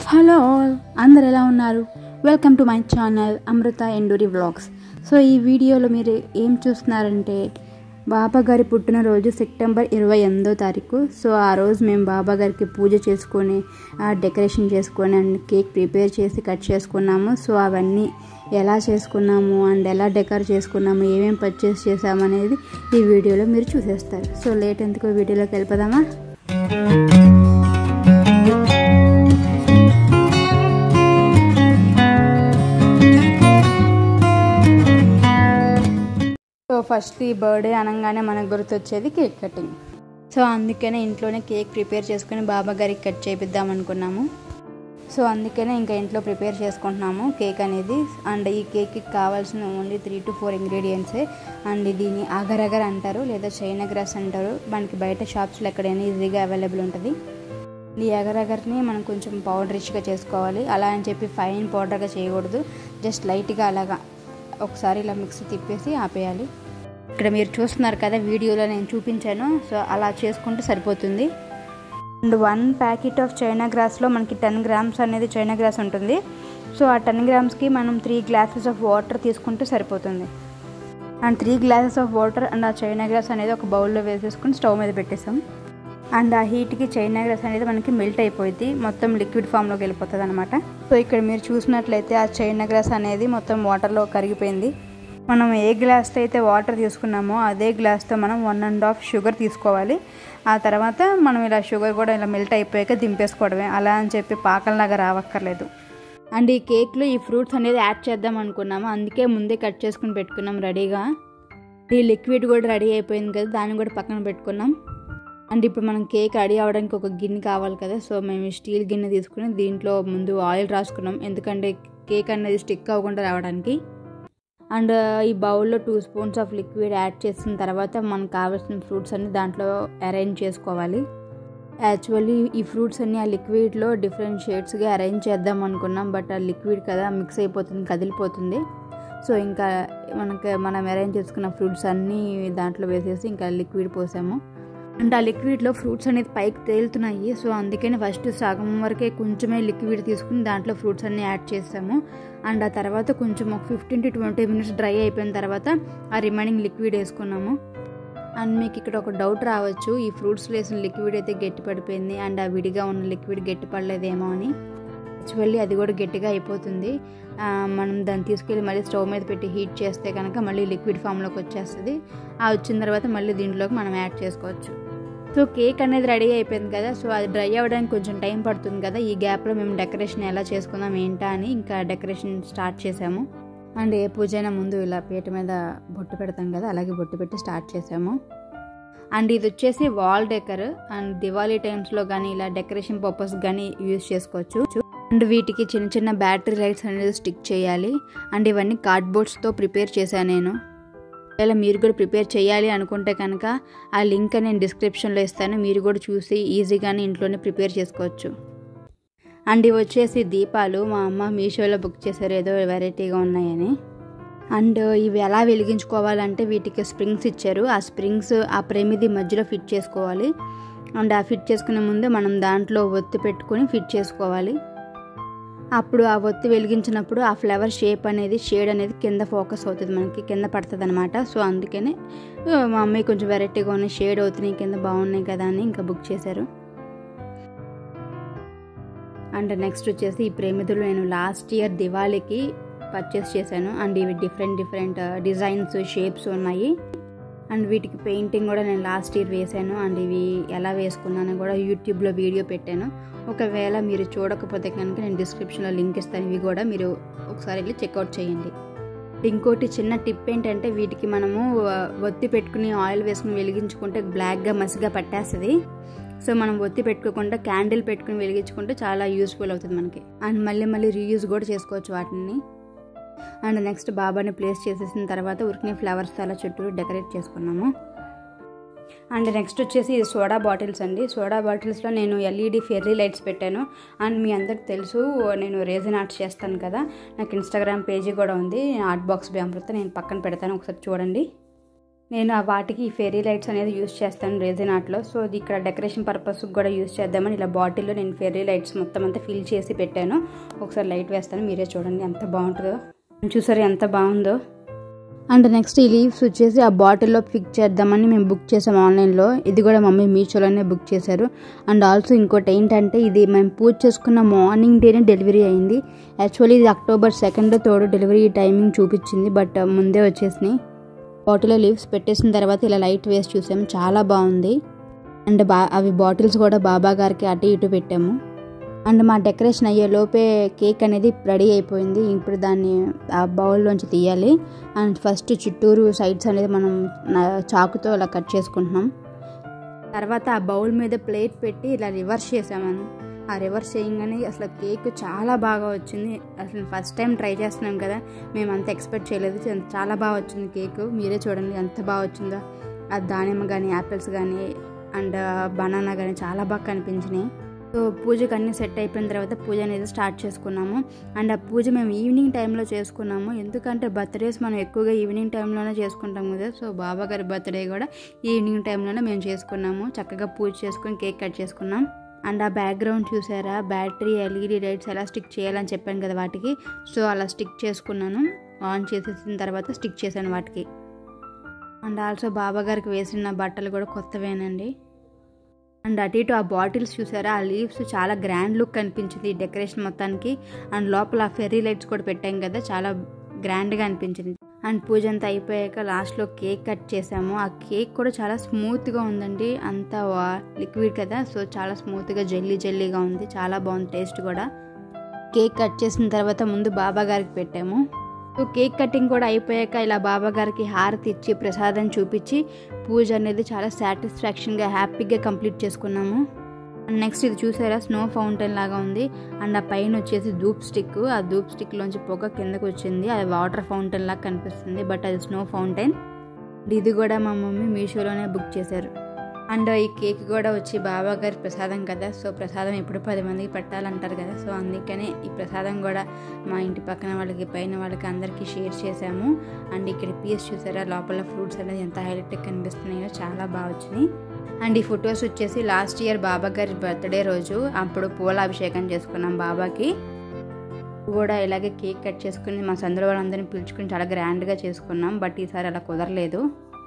hello అందరు ఎలా ఉన్నారు welcome to my channel Amrutha Enduri vlogs so ఈ వీడియోలో మీరు ఏం చూస్తున్నారంటే బాబా గారి పుట్టినరోజు సెప్టెంబర్ ఇరవై ఎనిమిదో తారీఖు సో ఆ రోజు మేము బాబా గారికి పూజ చేసుకొని ఆ డెకరేషన్ చేసుకొని అండ్ కేక్ ప్రిపేర్ చేసి కట్ చేసుకున్నాము సో అవన్నీ ఎలా చేసుకున్నాము అండ్ ఎలా డెకర్ చేసుకున్నాము ఏమేమి పర్చేస్ చేసాము అనేది ఈ వీడియోలో మీరు చూసేస్తారు సో లేట్ ఎందుకు వీడియోలోకి వెళ్ళిపోదామా సో ఫస్ట్ ఈ బర్త్డే అనగానే మనకు గుర్తొచ్చేది కేక్ కటింగ్ సో అందుకనే ఇంట్లోనే కేక్ ప్రిపేర్ చేసుకుని బాబా గారికి కట్ చేపిద్దాం అనుకున్నాము సో అందుకనే ఇంకా ఇంట్లో ప్రిపేర్ చేసుకుంటున్నాము కేక్ అనేది అండ్ ఈ కేక్కి కావాల్సిన ఓన్లీ త్రీ టు ఫోర్ ఇంగ్రీడియంట్సే అండ్ దీన్ని అగర్ అగర్ అంటారు లేదా చైనా గ్రాస్ అంటారు మనకి బయట షాప్స్లో ఎక్కడైనా ఈజీగా అవైలబుల్ ఉంటుంది ఈ అగర్ అగర్ని మనం కొంచెం పౌడరిష్గా చేసుకోవాలి అలా అని చెప్పి ఫైన్ పౌడర్గా చేయకూడదు జస్ట్ లైట్గా అలాగా ఒకసారి ఇలా మిక్సీ తిప్పేసి ఆపేయాలి ఇక్కడ మీరు చూస్తున్నారు కదా వీడియోలో నేను చూపించాను సో అలా చేసుకుంటే సరిపోతుంది and one packet of China గ్రాస్లో మనకి టెన్ గ్రామ్స్ అనేది చైనా గ్రాస్ ఉంటుంది సో ఆ టెన్ గ్రామ్స్కి మనం త్రీ గ్లాసెస్ ఆఫ్ వాటర్ తీసుకుంటే సరిపోతుంది and three glasses of water and ఆ చైనా గ్రాస్ అనేది ఒక బౌల్లో వేసేసుకుని స్టవ్ మీద పెట్టేసాం అండ్ ఆ హీట్కి చైనా గ్రాస్ అనేది మనకి మెల్ట్ అయిపోయింది మొత్తం లిక్విడ్ ఫామ్లోకి వెళ్ళిపోతుంది అనమాట సో ఇక్కడ మీరు చూసినట్లయితే ఆ చైనా గ్రాస్ అనేది మొత్తం వాటర్లో కరిగిపోయింది మనం ఏ గ్లాస్తో అయితే వాటర్ తీసుకున్నామో అదే గ్లాస్తో మనం వన్ అండ్ హాఫ్ షుగర్ తీసుకోవాలి ఆ తర్వాత మనం ఇలా షుగర్ కూడా ఇలా మెల్ట్ అయిపోయాక దింపేసుకోవడమే అలా అని చెప్పి పాకంలాగా రావక్కర్లేదు అండ్ ఈ కేక్లో ఈ ఫ్రూట్స్ అనేది యాడ్ చేద్దాం అనుకున్నాము అందుకే ముందే కట్ చేసుకుని పెట్టుకున్నాం రెడీగా ఈ లిక్విడ్ కూడా రెడీ అయిపోయింది కదా దాన్ని కూడా పక్కన పెట్టుకున్నాం అండ్ ఇప్పుడు మనం కేక్ రెడీ అవ్వడానికి ఒక గిన్నె కావాలి కదా సో మేము స్టీల్ గిన్నె తీసుకుని దీంట్లో ముందు ఆయిల్ రాసుకున్నాం ఎందుకంటే కేక్ అనేది స్టిక్ అవ్వకుండా రావడానికి అండ్ ఈ బౌల్లో two spoons of liquid add చేసిన తర్వాత మనకు కావాల్సిన ఫ్రూట్స్ అన్ని దాంట్లో అరేంజ్ చేసుకోవాలి యాక్చువల్లీ ఈ ఫ్రూట్స్ అన్ని ఆ లిక్విడ్లో డిఫరెంట్ షేడ్స్గా అరేంజ్ చేద్దాం అనుకున్నాం బట్ ఆ లిక్విడ్ కదా మిక్స్ అయిపోతుంది కదిలిపోతుంది సో ఇంకా మనకి మనం అరేంజ్ చేసుకున్న ఫ్రూట్స్ అన్నీ దాంట్లో వేసేసి ఇంకా లిక్విడ్ పోసాము అండ్ ఆ లిక్విడ్లో ఫ్రూట్స్ అనేది పైకి తేలుతున్నాయి సో అందుకని ఫస్ట్ సగం వరకే కొంచెమే లిక్విడ్ తీసుకుని దాంట్లో ఫ్రూట్స్ అన్ని యాడ్ చేసాము అండ్ ఆ తర్వాత కొంచెం ఒక fifteen to twenty minutes dry అయిపోయిన తర్వాత ఆ రిమైనింగ్ లిక్విడ్ వేసుకున్నాము అండ్ మీకు ఇక్కడ ఒక డౌట్ రావచ్చు ఈ ఫ్రూట్స్లో వేసిన లిక్విడ్ అయితే గట్టి పడిపోయింది అండ్ ఆ విడిగా ఉన్న లిక్విడ్ గట్టి పడలేదేమో అని యాక్చువల్లీ అది కూడా గట్టిగా అయిపోతుంది మనం దాన్ని తీసుకెళ్ళి మళ్ళీ స్టవ్ మీద పెట్టి హీట్ చేస్తే కనుక మళ్ళీ లిక్విడ్ ఫామ్లోకి వచ్చేస్తుంది ఆ వచ్చిన తర్వాత మళ్ళీ దీంట్లోకి మనం యాడ్ చేసుకోవచ్చు సో కేక్ అనేది రెడీ అయిపోయింది కదా సో అది డ్రై అవ్వడానికి కొంచెం టైం పడుతుంది కదా ఈ గ్యాప్లో మేము డెకరేషన్ ఎలా చేసుకుందాం ఏంటా అని ఇంకా డెకరేషన్ స్టార్ట్ చేసాము అండ్ ఏ పూజ అయినా ముందు ఇలా పీట మీద బొట్టు పెడతాం కదా అలాగే బొట్టు పెట్టి స్టార్ట్ చేసాము అండ్ ఇది వచ్చేసి వాల్ డెకర్ అండ్ దివాళీ టైమ్స్లో కానీ ఇలా డెకరేషన్ పర్పస్ కానీ యూజ్ చేసుకోవచ్చు అండ్ వీటికి చిన్న చిన్న బ్యాటరీ లైట్స్ అనేది స్టిక్ చేయాలి అండ్ ఇవన్నీ కార్డ్బోర్డ్స్తో ప్రిపేర్ చేశాను నేను ఒకవేళ మీరు కూడా ప్రిపేర్ చేయాలి అనుకుంటే కనుక ఆ లింక్ నేను డిస్క్రిప్షన్లో ఇస్తాను మీరు కూడా చూసి ఈజీగానే ఇంట్లోనే ప్రిపేర్ చేసుకోవచ్చు అండ్ ఇవి వచ్చేసి దీపాలు మా అమ్మ మీషోలో బుక్ చేశారు ఏదో వెరైటీగా ఉన్నాయని అండ్ ఇవి ఎలా వెలిగించుకోవాలంటే వీటికి స్ప్రింగ్స్ ఇచ్చారు ఆ స్ప్రింగ్స్ ఆ ప్రేమిది మధ్యలో ఫిట్ చేసుకోవాలి అండ్ ఆ ఫిట్ చేసుకునే ముందు మనం దాంట్లో ఒత్తి పెట్టుకొని ఫిట్ చేసుకోవాలి అప్పుడు ఆ ఒత్తి వెలిగించినప్పుడు ఆ ఫ్లవర్ షేప్ అనేది షేడ్ అనేది కింద ఫోకస్ అవుతుంది మనకి కింద పడుతుంది అనమాట సో అందుకనే మా అమ్మాయి కొంచెం వెరైటీగా ఉన్నాయి షేడ్ అవుతున్నాయి కింద బాగున్నాయి కదా అని ఇంకా బుక్ చేశారు అండ్ నెక్స్ట్ వచ్చేసి ఈ ప్రేమితులు నేను లాస్ట్ ఇయర్ దివాళీకి పర్చేస్ చేశాను అండ్ ఇవి డిఫరెంట్ డిఫరెంట్ డిజైన్స్ షేప్స్ ఉన్నాయి అండ్ వీటికి పెయింటింగ్ కూడా నేను లాస్ట్ ఇయర్ వేశాను అండ్ ఇవి ఎలా వేసుకున్నాను కూడా యూట్యూబ్లో వీడియో పెట్టాను ఒకవేళ మీరు చూడకపోతే కనుక నేను డిస్క్రిప్షన్లో లింక్ ఇస్తాను ఇవి కూడా మీరు ఒకసారి వెళ్ళి చెక్అవుట్ చేయండి ఇంకోటి చిన్న టిప్ ఏంటంటే వీటికి మనము ఒత్తి పెట్టుకుని ఆయిల్ వేసుకుని వెలిగించుకుంటే బ్లాక్గా మసిగా పట్టేస్తుంది సో మనం ఒత్తి పెట్టుకోకుండా క్యాండిల్ పెట్టుకుని వెలిగించుకుంటే చాలా యూస్ఫుల్ అవుతుంది మనకి అండ్ మళ్ళీ మళ్ళీ రీయూజ్ కూడా చేసుకోవచ్చు వాటిని అండ్ నెక్స్ట్ బాబాని ప్లేస్ చేసేసిన తర్వాత ఉరికిన ఫ్లవర్స్ అలా చుట్టూ డెకరేట్ చేసుకున్నాము అండ్ నెక్స్ట్ వచ్చేసి సోడా బాటిల్స్ అండి సోడా బాటిల్స్లో నేను ఎల్ఈడి ఫెర్రీ లైట్స్ పెట్టాను అండ్ మీ అందరికి తెలుసు నేను రేజన్ ఆర్ట్స్ చేస్తాను కదా నాకు ఇన్స్టాగ్రామ్ పేజీ కూడా ఉంది ఆర్ట్ బాక్స్ బై అమృత నేను పక్కన పెడతాను ఒకసారి చూడండి నేను ఆ వాటికి ఈ ఫెరీ లైట్స్ అనేది యూస్ చేస్తాను రేజిన్ ఆర్ట్లో సో ఇది ఇక్కడ డెకరేషన్ పర్పస్కి కూడా యూస్ చేద్దామని ఇలా బాటిల్లో నేను ఫెరీ లైట్స్ మొత్తం అంతా ఫిల్ చేసి పెట్టాను ఒకసారి లైట్ వేస్తాను మీరే చూడండి ఎంత బాగుంటుందో చూసారు ఎంత బాగుందో అండ్ నెక్స్ట్ ఈ లీవ్స్ వచ్చేసి ఆ బాటిల్లో ఫిక్స్ చేద్దామని మేము బుక్ చేసాం ఆన్లైన్లో ఇది కూడా మమ్మీ మీషోలోనే బుక్ చేశారు అండ్ ఆల్సో ఇంకోటి ఏంటంటే ఇది మేము పూజ చేసుకున్న మార్నింగ్ డేనే డెలివరీ అయింది యాక్చువల్లీ ఇది October second third delivery timing చూపించింది బట్ ముందే వచ్చేసినాయి బాటిల్లో లీవ్స్ పెట్టేసిన తర్వాత ఇలా లైట్ వేసి చూసాము చాలా బాగుంది అండ్ బా అవి బాటిల్స్ కూడా బాబా గారికి అటు ఇటు పెట్టాము అండ్ మా డెకరేషన్ అయ్యే లోపే కేక్ అనేది రెడీ అయిపోయింది ఇప్పుడు దాన్ని ఆ బౌల్లోంచి తీయాలి అండ్ ఫస్ట్ చుట్టూరు సైడ్స్ అనేది మనం చాకుతో ఇలా కట్ చేసుకుంటున్నాం తర్వాత ఆ బౌల్ మీద ప్లేట్ పెట్టి ఇలా రివర్స్ చేసామని ఆ రివర్స్ చేయగానే అసలు కేక్ చాలా బాగా వచ్చింది అసలు ఫస్ట్ టైం ట్రై చేస్తున్నాం కదా మేము అంత ఎక్స్పెక్ట్ చేయలేదు చాలా బాగా వచ్చింది కేక్ మీరే చూడండి ఎంత బాగా వచ్చిందో ఆ దానిమ్మ కానీ యాపిల్స్ కానీ అండ్ బనానా కానీ చాలా బాగా కనిపించినాయి సో పూజకు అన్నీ సెట్ అయిపోయిన తర్వాత పూజ అనేది స్టార్ట్ చేసుకున్నాము అండ్ ఆ పూజ మేము ఈవినింగ్ టైంలో చేసుకున్నాము ఎందుకంటే బర్త్డేస్ మనం ఎక్కువగా ఈవినింగ్ టైంలోనే చేసుకుంటాం కదా సో బాబా గారి బర్త్డే కూడా ఈవినింగ్ టైంలోనే మేము చేసుకున్నాము చక్కగా పూజ చేసుకొని కేక్ కట్ చేసుకున్నాం అండ్ ఆ బ్యాక్గ్రౌండ్ చూసారా బ్యాటరీ ఎల్ఈడి లైట్స్ ఎలా స్టిక్ చేయాలని చెప్పాను కదా వాటికి సో అలా స్టిక్ చేసుకున్నాను ఆన్ చేసేసిన తర్వాత స్టిక్ చేశాను వాటికి అండ్ ఆల్సో బాబా గారికి వేసిన బట్టలు కూడా కొత్తవేనండి అండ్ అటు ఇటు ఆ బాటిల్స్ చూసారా ఆ లీవ్స్ చాలా గ్రాండ్ లుక్ కనిపించింది ఈ డెకరేషన్ మొత్తానికి అండ్ లోపల ఆ ఫెర్రీ లైట్స్ కూడా పెట్టాం కదా చాలా గ్రాండ్గా అనిపించింది అండ్ పూజ అంతా అయిపోయాక లాస్ట్లో కేక్ కట్ చేసాము ఆ కేక్ కూడా చాలా స్మూత్గా ఉందండి అంతా లిక్విడ్ కదా సో చాలా స్మూత్గా జెల్లీ జెల్లీగా ఉంది చాలా బాగుంది టేస్ట్ కూడా కేక్ కట్ చేసిన తర్వాత ముందు బాబా గారికి పెట్టాము సో కేక్ కటింగ్ కూడా అయిపోయాక ఇలా బాబా గారికి హారతి ఇచ్చి ప్రసాదం చూపించి పూజ అనేది చాలా సాటిస్ఫాక్షన్గా హ్యాపీగా కంప్లీట్ చేసుకున్నాము అండ్ నెక్స్ట్ ఇది చూసారా స్నో ఫౌంటైన్ లాగా ఉంది అండ్ ఆ పైన వచ్చేసి ధూప్ స్టిక్ ఆ ధూప్ స్టిక్లోంచి పొగ కిందకు వచ్చింది అది వాటర్ ఫౌంటైన్ లాగా కనిపిస్తుంది బట్ అది స్నో ఫౌంటైన్ ఇది కూడా మా మమ్మీ మీషోలోనే బుక్ చేశారు అండ్ ఈ కేక్ కూడా వచ్చి బాబా గారి ప్రసాదం కదా సో ప్రసాదం ఎప్పుడు పది మందికి పెట్టాలంటారు కదా సో అందుకనే ఈ ప్రసాదం కూడా మా ఇంటి పక్కన వాళ్ళకి పైన వాళ్ళకి అందరికీ షేర్ చేశాము అండ్ ఇక్కడ పీస్ చూసారా లోపల ఫ్రూట్స్ అనేది ఎంత హైలైట్గా కనిపిస్తున్నాయో చాలా బాగా వచ్చినాయి అండ్ ఈ ఫొటోస్ వచ్చేసి లాస్ట్ ఇయర్ బాబా గారి బర్త్డే రోజు అప్పుడు పూల అభిషేకం చేసుకున్నాం బాబాకి కూడా ఇలాగే కేక్ కట్ చేసుకుని మా సందులో వాళ్ళందరినీ పిలుచుకుని చాలా గ్రాండ్గా చేసుకున్నాం బట్ ఈసారి అలా కుదరలేదు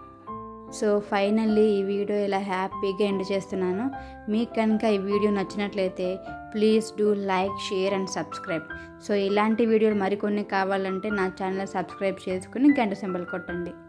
సో ఫైనల్లీ ఈ వీడియో ఇలా హ్యాపీగా ఎండ్ చేస్తున్నాను మీకు కనుక ఈ వీడియో నచ్చినట్లయితే please do like share and subscribe so ఇలాంటి వీడియోలు మరికొన్ని కావాలంటే నా ఛానల్ సబ్స్క్రైబ్ చేసుకుని గంట సింబల్ కొట్టండి